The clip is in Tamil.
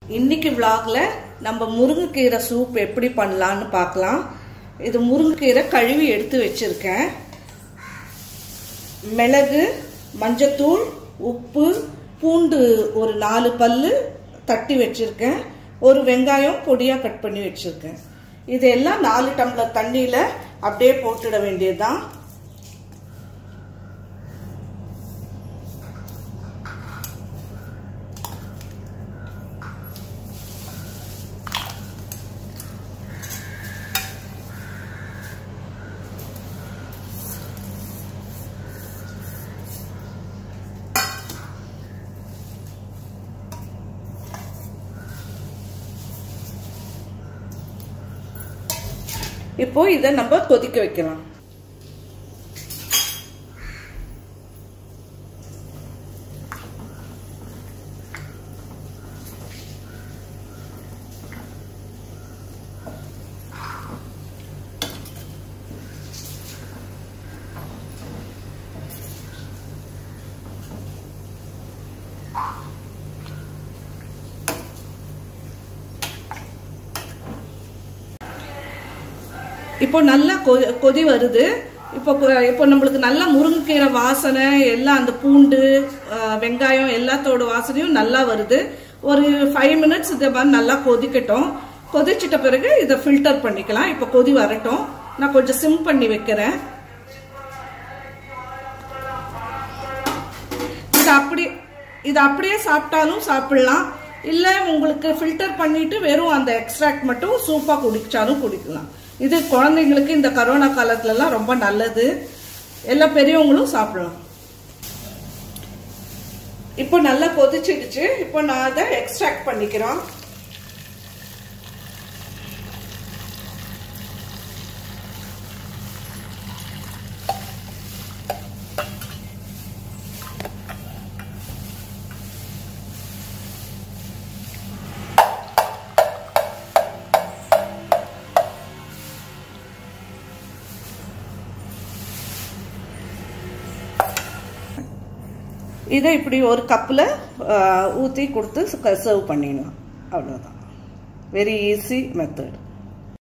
இன்னைக்கு விலாகில் நம்ம முருங்கைக்கீரை சூப் எப்படி பண்ணலான்னு பார்க்கலாம் இது முருங்கைக்கீரை கழுவி எடுத்து வச்சிருக்கேன் மிளகு மஞ்சத்தூள் உப்பு பூண்டு ஒரு நாலு பல்லு தட்டி வச்சிருக்கேன் ஒரு வெங்காயம் பொடியாக கட் பண்ணி வச்சிருக்கேன் இதெல்லாம் நாலு டம்ளர் தண்ணியில் அப்படியே போட்டுட வேண்டியதுதான் இப்போ இதை நம்ம கொதிக்க வைக்கலாம் இப்போ நல்லா கொதி கொதி வருது இப்போ இப்போ நம்மளுக்கு நல்லா முருங்கைக்கீரை வாசனை எல்லாம் அந்த பூண்டு வெங்காயம் எல்லாத்தோட வாசனையும் நல்லா வருது ஒரு ஃபைவ் மினிட்ஸ் இதை மாதிரி நல்லா கொதிக்கட்டும் கொதிச்சிட்ட பிறகு இதை ஃபில்டர் பண்ணிக்கலாம் இப்போ கொதி வரட்டும் நான் கொஞ்சம் சிம் பண்ணி வைக்கிறேன் இது அப்படி இது அப்படியே சாப்பிட்டாலும் சாப்பிடலாம் இல்லை உங்களுக்கு ஃபில்டர் பண்ணிட்டு வெறும் அந்த எக்ஸ்ட்ராக்ட் மட்டும் சூப்பாக குடிச்சாலும் குடிக்கலாம் இது குழந்தைங்களுக்கு இந்த கரோனா காலத்துலலாம் ரொம்ப நல்லது எல்லா பெரியவங்களும் சாப்பிடலாம் இப்போ நல்லா கொதிச்சிடுச்சு இப்போ நான் அதை எக்ஸ்ட்ராக்ட் பண்ணிக்கிறோம் இதை இப்படி ஒரு கப்பில் ஊற்றி கொடுத்து சர்வ் பண்ணிடலாம் அவ்வளோதான் வெரி ஈஸி மெத்தட்